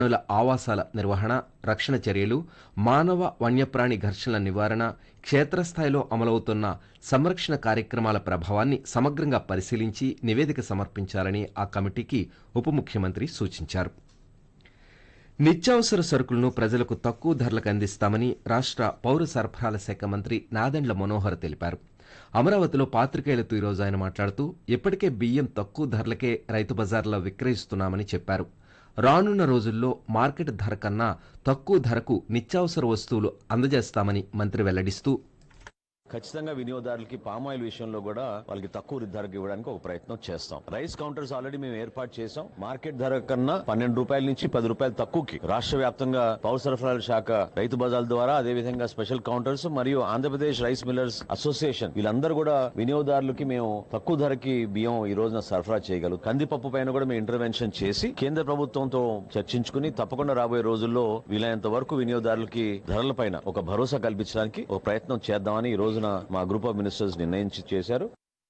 వన్యప్రాణుల ఆవాసాల నిర్వహణ రక్షణ చర్యలు మానవ వన్యప్రాణి ఘర్షణల నివారణ క్షేత్రస్థాయిలో అమలవుతున్న సంరక్షణ కార్యక్రమాల ప్రభావాన్ని సమగ్రంగా పరిశీలించి నివేదిక సమర్పించాలని ఆ కమిటీకి ఉప ముఖ్యమంత్రి సూచించారు నిత్యావసర సరుకులను ప్రజలకు తక్కువ ధరలకు అందిస్తామని రాష్ట్ర పౌర సరఫరాల శాఖ మంత్రి నాదెండ్ల మనోహర్ తెలిపారు అమరావతిలో పాత్రికేయులతో ఈరోజు ఆయన మాట్లాడుతూ ఇప్పటికే బియ్యం తక్కువ ధరలకే రైతు బజార్లో విక్రయిస్తున్నామని చెప్పారు రానున్న రోజుల్లో మార్కెట్ ధర కన్నా తక్కువ ధరకు నిత్యావసర వస్తువులు అందజేస్తామని మంత్రి వెల్లడిస్తూ ఖచ్చితంగా వినియోగదారులకి పామాయిల్ విషయంలో కూడా వాళ్ళకి తక్కువ ధరకు ఇవ్వడానికి ఒక ప్రయత్నం చేస్తాం రైస్ కౌంటర్స్ ఆల్రెడీ మేము ఏర్పాటు చేసాం మార్కెట్ ధర కన్నా పన్నెండు రూపాయల నుంచి పది రూపాయలు తక్కువకి రాష్ట్ర వ్యాప్తంగా పౌర సరఫరాల శాఖ రైతు బజార్ల ద్వారా అదే విధంగా స్పెషల్ కౌంటర్స్ మరియు ఆంధ్రప్రదేశ్ రైస్ మిల్లర్స్ అసోసియేషన్ వీళ్ళందరూ కూడా వినియోగదారులకి మేము తక్కువ ధరకి బియ్యం ఈ రోజున సరఫరా చేయగలం కందిపప్పు పైన కూడా మేము ఇంటర్వెన్షన్ చేసి కేంద్ర ప్రభుత్వంతో చర్చించుకుని తప్పకుండా రాబోయే రోజుల్లో వీలైనంత వరకు వినియోగదారులకి ధరల పైన ఒక భరోసా కల్పించడానికి ఒక ప్రయత్నం చేద్దామని ఈ రోజున మా గ్రూప్ ఆఫ్ మినిస్టర్స్ నిర్ణయించి చేశారు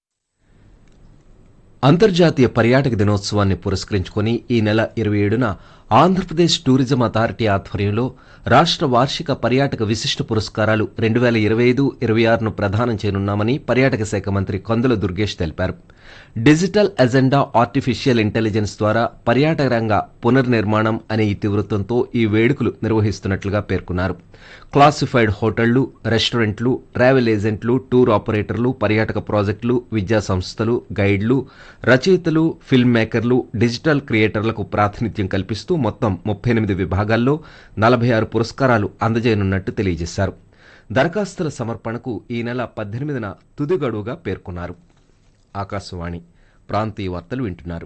అంతర్జాతీయ పర్యాటక దినోత్సవాన్ని పురస్కరించుకొని ఈ నెల ఇరవై ఏడున ఆంధ్రప్రదేశ్ టూరిజం అథారిటీ ఆధ్వర్యంలో రాష్ట్ర వార్షిక పర్యాటక విశిష్ట పురస్కారాలు రెండు వేల ఇరవై ఐదు ఇరవై ఆరును ప్రదానం చేయనున్నామని పర్యాటక శాఖ మంత్రి కొందల దుర్గేష్ తెలిపారు డిజిటల్ ఎజెండా ఆర్టిఫిషియల్ ఇంటెలిజెన్స్ ద్వారా పర్యాటక రంగ పునర్నిర్మాణం అనే ఇతివృత్తంతో ఈ వేడుకలు నిర్వహిస్తున్నట్లుగా పేర్కొన్నారు క్లాసిఫైడ్ హోటళ్లు రెస్టారెంట్లు ట్రావెల్ ఏజెంట్లు టూర్ ఆపరేటర్లు పర్యాటక ప్రాజెక్టులు విద్యా సంస్థలు గైడ్లు రచయితలు ఫిల్మ్ మేకర్లు డిజిటల్ క్రియేటర్లకు ప్రాతినిధ్యం కల్పిస్తూ మొత్తం ముప్పై ఎనిమిది విభాగాల్లో నలభై ఆరు పురస్కారాలు అందజేయనున్నట్టు తెలియజేశారు దరఖాస్తుల సమర్పణకు ఈ నెల పద్దెనిమిదిన తుది గడువుగా పేర్కొన్నారు ఆకాశవాణి ప్రాంతీయ వార్తలు వింటున్నారు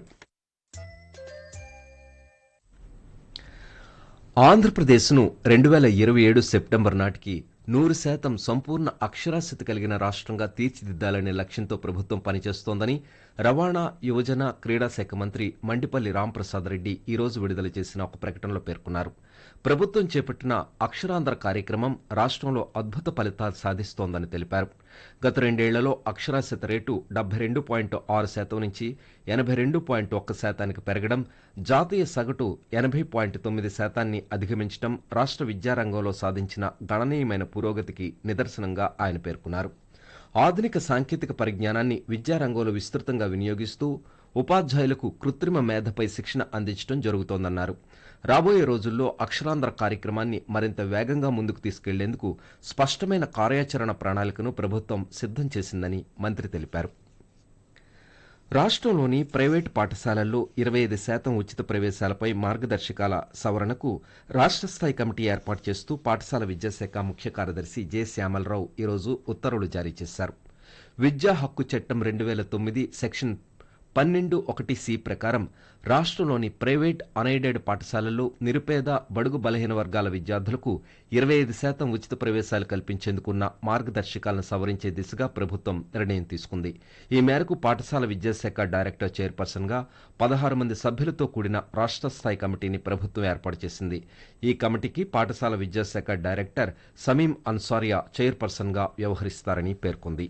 ఆంధ్రప్రదేశ్ను రెండు వేల ఇరవై ఏడు సెప్టెంబర్ నాటికి నూరు శాతం సంపూర్ణ అక్షరాస్యత కలిగిన రాష్ట్రంగా తీర్చిదిద్దాలనే లక్ష్యంతో ప్రభుత్వం పనిచేస్తోందని రవాణా యువజన క్రీడా శాఖ మంత్రి మండిపల్లి రాంప్రసాద్ రెడ్డి ఈ రోజు విడుదల చేసిన ఒక ప్రకటనలో పేర్కొన్నారు ప్రభుత్వం చేపట్టిన అక్షరాంధ్ర కార్యక్రమం రాష్ట్రంలో అద్భుత ఫలితాలు సాధిస్తోందని తెలిపారు గత రెండేళ్లలో అక్షరాస్యత రేటు డెబ్బై రెండు పాయింట్ ఆరు శాతం నుంచి ఎనభై రెండు పాయింట్ ఒక్క శాతానికి పెరగడం జాతీయ సగటు ఎనభై పాయింట్ తొమ్మిది శాతాన్ని అధిగమించడం రాష్ట్ర విద్యారంగంలో సాధించిన గణనీయమైన పురోగతికి నిదర్శనంగా ఆయన పేర్కొన్నారు ఆధునిక సాంకేతిక పరిజ్ఞానాన్ని విద్యారంగంలో విస్తృతంగా వినియోగిస్తూ ఉపాధ్యాయులకు కృత్రిమ మేధపై శిక్షణ అందించడం జరుగుతోందన్నారు రాబోయే రోజుల్లో అక్షరాంధ్ర కార్యక్రమాన్ని మరింత వేగంగా ముందుకు తీసుకెళ్లేందుకు స్పష్టమైన కార్యాచరణ ప్రణాళికను ప్రభుత్వం సిద్ధం చేసిందని మంత్రి తెలిపారు రాష్ట్రంలోని ప్రైవేటు పాఠశాలల్లో ఇరవై ఐదు శాతం ఉచిత ప్రవేశాలపై మార్గదర్శకాల సవరణకు రాష్ట్ర స్థాయి కమిటీ ఏర్పాటు చేస్తూ పాఠశాల విద్యాశాఖ ముఖ్య కార్యదర్శి జె శ్యామలరావు ఈరోజు ఉత్తర్వులు జారీ చేశారు విద్యా హక్కు చట్టం రెండు వేల తొమ్మిది సెక్షన్ పన్నెండు ఒకటి సి ప్రకారం రాష్ట్రంలోని ప్రైవేట్ అన్ఎయిడెడ్ పాఠశాలల్లో నిరుపేద బడుగు బలహీన వర్గాల విద్యార్థులకు ఇరవై ఐదు శాతం ఉచిత ప్రవేశాలు కల్పించేందుకున్న మార్గదర్శకాలను సవరించే దిశగా ప్రభుత్వం నిర్ణయం తీసుకుంది ఈ మేరకు పాఠశాల విద్యాశాఖ డైరెక్టర్ చైర్పర్సన్గా పదహారు మంది సభ్యులతో కూడిన రాష్ట్ర స్థాయి కమిటీని ప్రభుత్వం ఏర్పాటు చేసింది ఈ కమిటీకి పాఠశాల విద్యాశాఖ డైరెక్టర్ సమీం అన్సారియా చైర్పర్సన్గా వ్యవహరిస్తారని పేర్కొంది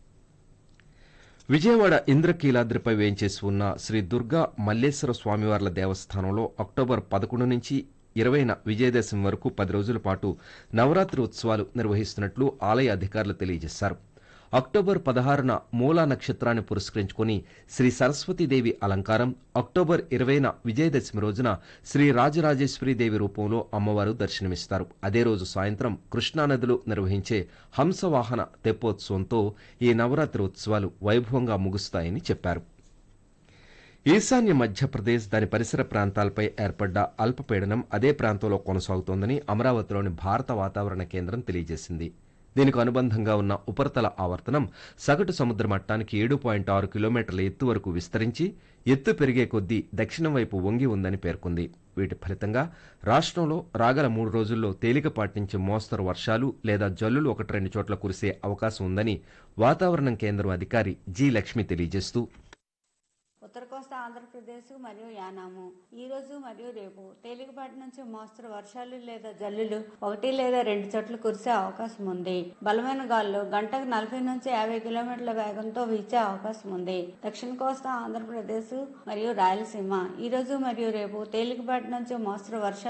విజయవాడ ఇంద్రకీలాద్రిపై వేయించేసి ఉన్న శ్రీ దుర్గా మల్లేశ్వర స్వామివార్ల దేవస్థానంలో అక్టోబర్ పదకొండు నుంచి ఇరవైన విజయదశమి వరకు పది రోజుల పాటు నవరాత్రి ఉత్సవాలు నిర్వహిస్తున్నట్లు ఆలయ అధికారులు తెలియజేశారు అక్టోబర్ పదహారున మూలా నక్షత్రాన్ని పురస్కరించుకుని శ్రీ సరస్వతీదేవి అలంకారం అక్టోబర్ ఇరవైన విజయదశమి రోజున శ్రీ రాజరాజేశ్వరీదేవి రూపంలో అమ్మవారు దర్శనమిస్తారు అదే రోజు సాయంత్రం కృష్ణానదిలో నిర్వహించే హంసవాహన తెప్పోత్సవంతో ఈ నవరాత్రి ఉత్సవాలు వైభవంగా ముగుస్తాయని చెప్పారు ఈశాన్య మధ్యప్రదేశ్ దాని పరిసర ప్రాంతాలపై ఏర్పడ్డ అల్పపీడనం అదే ప్రాంతంలో కొనసాగుతోందని అమరావతిలోని భారత వాతావరణ కేంద్రం తెలియజేసింది దీనికి అనుబంధంగా ఉన్న ఉపరితల ఆవర్తనం సగటు సముద్ర మట్టానికి ఏడు పాయింట్ ఆరు కిలోమీటర్ల ఎత్తు వరకు విస్తరించి ఎత్తు పెరిగే కొద్దీ దక్షిణం వైపు వంగి ఉందని పేర్కొంది వీటి ఫలితంగా రాష్ట్రంలో రాగల మూడు రోజుల్లో తేలికపాటి నుంచి మోస్తరు వర్షాలు లేదా జల్లులు ఒకటి రెండు చోట్ల కురిసే అవకాశం ఉందని వాతావరణం కేంద్రం అధికారి జి లక్ష్మి తెలియజేస్తూ ఉత్తర కోస్తా ఆంధ్రప్రదేశ్ మరియు యానాము ఈ రోజు మరియు రేపు తేలికపాటి నుంచి మోస్తరు వర్షాలు లేదా జల్లులు ఒకటి లేదా రెండు చోట్ల కురిసే అవకాశం ఉంది బలమైన గాలులు గంటకు నలభై నుంచి యాభై కిలోమీటర్ల వేగంతో వీచే అవకాశం ఉంది దక్షిణ కోస్తా ఆంధ్రప్రదేశ్ మరియు రాయలసీమ ఈ రోజు మరియు రేపు తేలికపాటి నుంచి మోస్తరు వర్షాలు